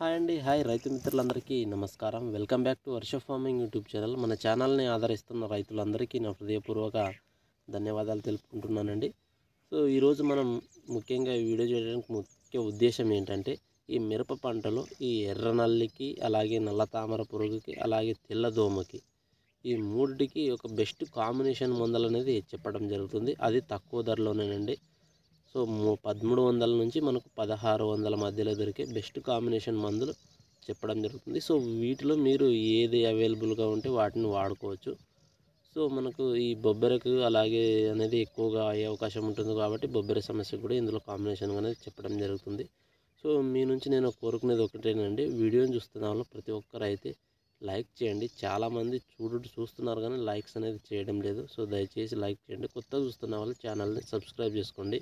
hi అండి hi రైతు మిత్రులందరికీ నమస్కారం welcome back to Varsha farming YouTube channel మన ఛానల్ని ఆదరిస్తున్న రైతులందరికీ నా హృదయపూర్వక ధన్యవాదాలు తెలుపుకుంటున్నానండి సో ఈరోజు మనం ముఖ్యంగా ఈ వీడియో చేయడానికి ముఖ్య ఉద్దేశం ఏంటంటే ఈ మిరప పంటలో ఈ ఎర్ర నల్లికి అలాగే నల్ల తామర పురుగుకి అలాగే తెల్ల దోమకి ఈ మూడిటికి ఒక బెస్ట్ కాంబినేషన్ మందులు అనేది చెప్పడం జరుగుతుంది అది తక్కువ ధరలోనేనండి సో ము- పదమూడు వందల నుంచి మనకు పదహారు వందల మధ్యలో దొరికే బెస్ట్ కాంబినేషన్ మందులు చెప్పడం జరుగుతుంది సో వీటిలో మీరు ఏది అవైలబుల్గా ఉంటే వాటిని వాడుకోవచ్చు సో మనకు ఈ బొబ్బెరకు అలాగే అనేది ఎక్కువగా అయ్యే అవకాశం ఉంటుంది కాబట్టి బొబ్బెర సమస్య కూడా ఇందులో కాంబినేషన్ అనేది చెప్పడం జరుగుతుంది సో మీ నుంచి నేను కోరుకునేది ఒకటేనండి వీడియోని చూస్తున్న వాళ్ళు ప్రతి ఒక్కరు అయితే లైక్ చేయండి చాలామంది చూడు చూస్తున్నారు కానీ లైక్స్ అనేది చేయడం లేదు సో దయచేసి లైక్ చేయండి కొత్తగా చూస్తున్న వాళ్ళు ఛానల్ని సబ్స్క్రైబ్ చేసుకోండి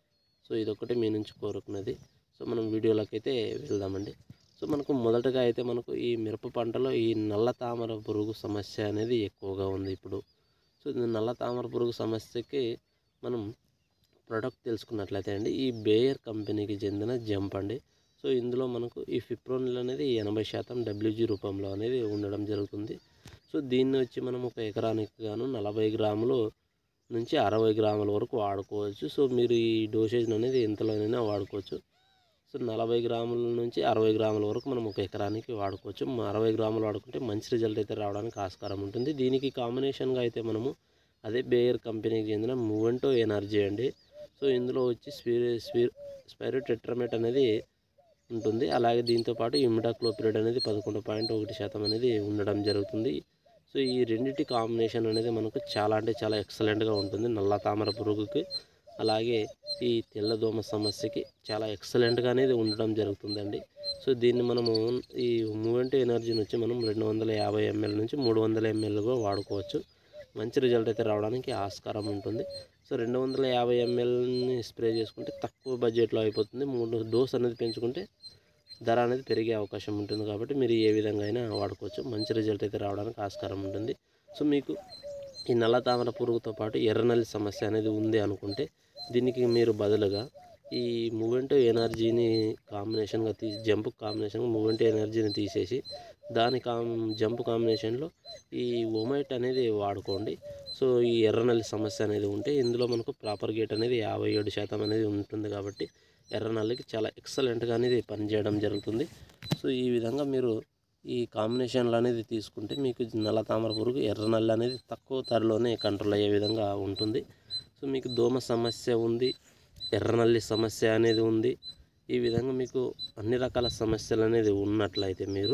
సో ఇదొకటి మీ నుంచి కోరుకున్నది సో మనం వీడియోలోకి అయితే వెళ్దామండి సో మనకు మొదటగా అయితే మనకు ఈ మిరప పంటలో ఈ నల్ల తామర పురుగు సమస్య అనేది ఎక్కువగా ఉంది ఇప్పుడు సో ఈ నల్ల తామర పురుగు సమస్యకి మనం ప్రోడక్ట్ తెలుసుకున్నట్లయితే అండి ఈ బేయర్ కంపెనీకి చెందిన జంప్ అండి సో ఇందులో మనకు ఈ ఫిప్రోనిల్ అనేది ఎనభై శాతం డబ్ల్యూజీ రూపంలో అనేది ఉండడం జరుగుతుంది సో దీన్ని వచ్చి మనం ఒక ఎకరానికి గాను నలభై గ్రాములు నుంచి అరవై గ్రాముల వరకు వాడుకోవచ్చు సో మీరు ఈ డోసేజ్ అనేది ఎంతలోనైనా వాడుకోవచ్చు సో నలభై గ్రాముల నుంచి అరవై గ్రాముల వరకు మనం ఒక ఎకరానికి వాడుకోవచ్చు మ- అరవై గ్రాములు వాడుకుంటే మంచి రిజల్ట్ అయితే రావడానికి ఆస్కారం ఉంటుంది దీనికి కాంబినేషన్గా అయితే మనము అదే బేయర్ కంపెనీకి చెందిన మూవెంటో ఎనర్జీ అండి సో ఇందులో వచ్చి స్పీర్ స్పీర్ స్పైరోటెట్రమేట్ అనేది ఉంటుంది అలాగే దీంతో పాటు ఇమిడాక్లోపిరిడ్ అనేది పదకొండు పాయింట్ ఒకటి శాతం అనేది ఉండడం జరుగుతుంది సో ఈ రెండిటి కాంబినేషన్ అనేది మనకు చాలా అంటే చాలా ఎక్సలెంట్గా ఉంటుంది నల్ల తామర పురుగుకి అలాగే ఈ తెల్లదోమ సమస్యకి చాలా ఎక్సలెంట్గా అనేది ఉండడం జరుగుతుందండి సో దీన్ని మనము ఈ మూవెంట్ ఎనర్జీని వచ్చి మనం రెండు వందల యాభై ఎంఎల్ నుంచి మూడు వందల ఎంఎల్గా వాడుకోవచ్చు మంచి రిజల్ట్ అయితే రావడానికి ఆస్కారం ఉంటుంది సో రెండు వందల యాభై ఎంఎల్ని స్ప్రే చేసుకుంటే తక్కువ బడ్జెట్లో అయిపోతుంది మూడు డోస్ అనేది పెంచుకుంటే ధర అనేది పెరిగే అవకాశం ఉంటుంది కాబట్టి మీరు ఏ విధంగా అయినా వాడుకోవచ్చు మంచి రిజల్ట్ అయితే రావడానికి ఆస్కారం ఉంటుంది సో మీకు ఈ నల్ల తామర పురుగుతో పాటు ఎర్రనల్లి సమస్య అనేది ఉంది అనుకుంటే దీనికి మీరు బదులుగా ఈ మూవెంట్ ఎనర్జీని కాంబినేషన్గా తీ జంప్ కాంబినేషన్గా మూవెంట్ ఎనర్జీని తీసేసి దాని కాం జంప్ కాంబినేషన్లో ఈ ఒమైట్ అనేది వాడుకోండి సో ఈ ఎర్రనల్లి సమస్య అనేది ఉంటే ఇందులో మనకు ప్రాపర్ గేట్ అనేది యాభై ఏడు శాతం అనేది ఉంటుంది కాబట్టి ఎర్రనల్లికి చాలా ఎక్సలెంట్గా అనేది పనిచేయడం జరుగుతుంది సో ఈ విధంగా మీరు ఈ కాంబినేషన్లు అనేది తీసుకుంటే మీకు నల్ల తామర పురుగు ఎర్ర నల్లి అనేది తక్కువ ధరలోనే కంట్రోల్ అయ్యే విధంగా ఉంటుంది సో మీకు దోమ సమస్య ఉంది ఎర్ర నల్లి సమస్య అనేది ఉంది ఈ విధంగా మీకు అన్ని రకాల సమస్యలు అనేది ఉన్నట్లయితే మీరు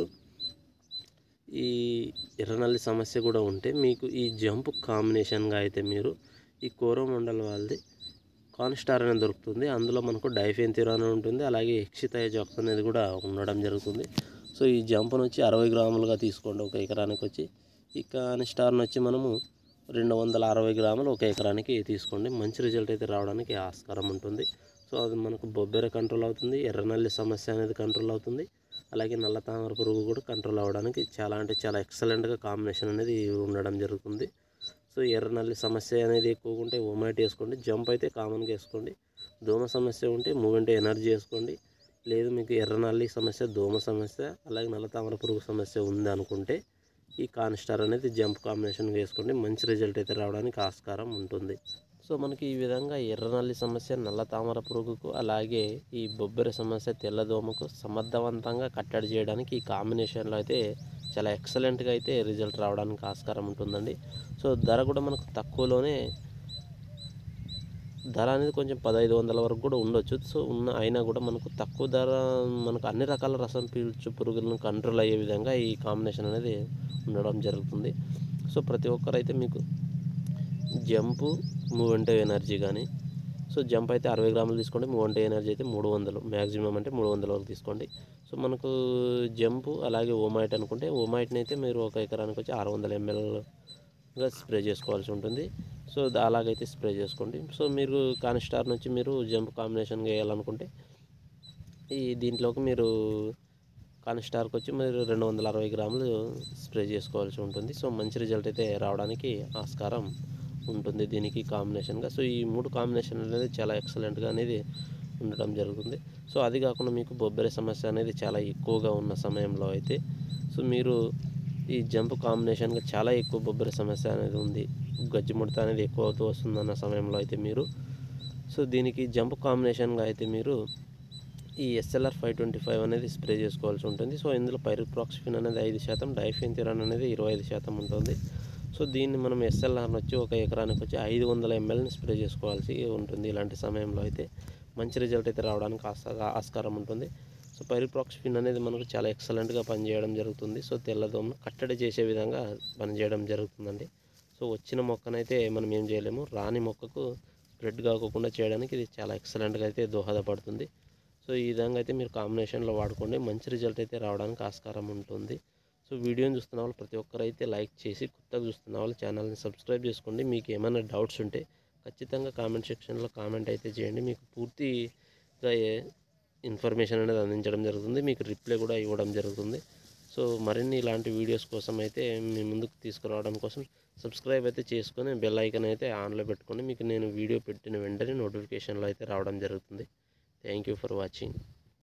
ఈ ఎర్రనల్లి సమస్య కూడా ఉంటే మీకు ఈ జంప్ కాంబినేషన్గా అయితే మీరు ఈ కోరోమండల్ వాళ్ళది కాన్స్టార్ అనేది దొరుకుతుంది అందులో మనకు డైఫెన్థిరా అని ఉంటుంది అలాగే ఎక్సితైజాక్స్ అనేది కూడా ఉండడం జరుగుతుంది సో ఈ జంప్ను వచ్చి అరవై గ్రాములుగా తీసుకోండి ఒక ఎకరానికి వచ్చి ఈ కాన్స్టార్ని వచ్చి మనము రెండు వందల అరవై గ్రాములు ఒక ఎకరానికి తీసుకోండి మంచి రిజల్ట్ అయితే రావడానికి ఆస్కారం ఉంటుంది సో అది మనకు బొబ్బెర కంట్రోల్ అవుతుంది ఎర్రనల్లి సమస్య అనేది కంట్రోల్ అవుతుంది అలాగే నల్ల తామర పురుగు కూడా కంట్రోల్ అవ్వడానికి చాలా అంటే చాలా ఎక్సలెంట్గా కాంబినేషన్ అనేది ఉండడం జరుగుతుంది సో ఎర్ర నల్లి సమస్య అనేది ఎక్కువగా ఉంటే ఓమైట్ వేసుకోండి జంప్ అయితే కామన్గా వేసుకోండి దోమ సమస్య ఉంటే మూమెంట్ ఎనర్జీ వేసుకోండి లేదు మీకు ఎర్ర నల్లి సమస్య దోమ సమస్య అలాగే నల్ల తామర పురుగు సమస్య ఉంది అనుకుంటే ఈ కాన్స్టార్ అనేది జంప్ కాంబినేషన్ వేసుకోండి మంచి రిజల్ట్ అయితే రావడానికి ఆస్కారం ఉంటుంది సో మనకి ఈ విధంగా ఎర్ర నల్లి సమస్య నల్ల తామర పురుగుకు అలాగే ఈ బొబ్బెర సమస్య తెల్లదోమకు సమర్థవంతంగా కట్టడి చేయడానికి ఈ కాంబినేషన్లో అయితే చాలా ఎక్సలెంట్గా అయితే రిజల్ట్ రావడానికి ఆస్కారం ఉంటుందండి సో ధర కూడా మనకు తక్కువలోనే ధర అనేది కొంచెం పదహైదు వందల వరకు కూడా ఉండొచ్చు సో ఉన్న అయినా కూడా మనకు తక్కువ ధర మనకు అన్ని రకాల రసం పీల్చు పురుగులను కంట్రోల్ అయ్యే విధంగా ఈ కాంబినేషన్ అనేది ఉండడం జరుగుతుంది సో ప్రతి ఒక్కరైతే మీకు జంపు మూవెంట్ ఎనర్జీ కానీ సో జంప్ అయితే అరవై గ్రాములు తీసుకోండి మూవెంట్ ఎనర్జీ అయితే మూడు వందలు మ్యాక్సిమం అంటే మూడు వందల వరకు తీసుకోండి సో మనకు జంపు అలాగే ఓమైట్ అనుకుంటే ఓమైట్ని అయితే మీరు ఒక ఎకరానికి వచ్చి ఆరు వందల ఎంఎల్గా స్ప్రే చేసుకోవాల్సి ఉంటుంది సో దా- అలాగైతే స్ప్రే చేసుకోండి సో మీరు కాన్స్టార్ నుంచి మీరు జంప్ కాంబినేషన్గా వేయాలనుకుంటే ఈ దీంట్లోకి మీరు కాన్స్టార్కి వచ్చి మీరు రెండు వందల అరవై గ్రాములు స్ప్రే చేసుకోవాల్సి ఉంటుంది సో మంచి రిజల్ట్ అయితే రావడానికి ఆస్కారం ఉంటుంది దీనికి కాంబినేషన్గా సో ఈ మూడు కాంబినేషన్ అనేది చాలా ఎక్సలెంట్గా అనేది ఉండడం జరుగుతుంది సో అది కాకుండా మీకు బొబ్బరి సమస్య అనేది చాలా ఎక్కువగా ఉన్న సమయంలో అయితే సో మీరు ఈ జంప్ కాంబినేషన్గా చాలా ఎక్కువ బొబ్బరి సమస్య అనేది ఉంది గజ్జి ముడత అనేది ఎక్కువ అవుతూ వస్తుందన్న సమయంలో అయితే మీరు సో దీనికి జంప్ కాంబినేషన్గా అయితే మీరు ఈ ఎస్ఎల్ఆర్ ఫైవ్ ట్వంటీ ఫైవ్ అనేది స్ప్రే చేసుకోవాల్సి ఉంటుంది సో ఇందులో పైరిప్రాక్సిఫిన్ అనేది ఐదు శాతం డైఫెన్థిరాన్ అనేది ఇరవై ఐదు శాతం ఉంటుంది సో దీన్ని మనం ఎస్ఎల్ఆర్ వచ్చి ఒక ఎకరానికి వచ్చి ఐదు వందల ఎంఎల్ని స్ప్రే చేసుకోవాల్సి ఉంటుంది ఇలాంటి సమయంలో అయితే మంచి రిజల్ట్ అయితే రావడానికి ఆస్కా ఆస్కారం ఉంటుంది సో పైరిప్రాక్సిఫిన్ అనేది మనకు చాలా ఎక్సలెంట్గా పనిచేయడం జరుగుతుంది సో తెల్లదోమను కట్టడి చేసే విధంగా పనిచేయడం జరుగుతుందండి సో వచ్చిన మొక్కనైతే మనం ఏం చేయలేము రాని మొక్కకు స్ప్రెడ్ కాకుండా చేయడానికి ఇది చాలా ఎక్సలెంట్గా అయితే దోహదపడుతుంది సో ఈ విధంగా అయితే మీరు కాంబినేషన్లో వాడుకోండి మంచి రిజల్ట్ అయితే రావడానికి ఆస్కారం ఉంటుంది సో వీడియోని చూస్తున్న వాళ్ళు ప్రతి ఒక్కరు అయితే లైక్ చేసి కొత్తగా చూస్తున్న వాళ్ళు ఛానల్ని సబ్స్క్రైబ్ చేసుకోండి మీకు ఏమైనా డౌట్స్ ఉంటే ఖచ్చితంగా కామెంట్ సెక్షన్లో కామెంట్ అయితే చేయండి మీకు పూర్తిగా ఏ- ఇన్ఫర్మేషన్ అనేది అందించడం జరుగుతుంది మీకు రిప్లై కూడా ఇవ్వడం జరుగుతుంది సో మరిన్ని ఇలాంటి వీడియోస్ కోసం అయితే మీ ముందుకు తీసుకురావడం కోసం సబ్స్క్రైబ్ అయితే చేసుకొని బెల్ ఐకన్ అయితే ఆన్లో పెట్టుకోండి మీకు నేను వీడియో పెట్టిన వెంటనే నోటిఫికేషన్లో అయితే రావడం జరుగుతుంది థ్యాంక్ యూ ఫర్ వాచింగ్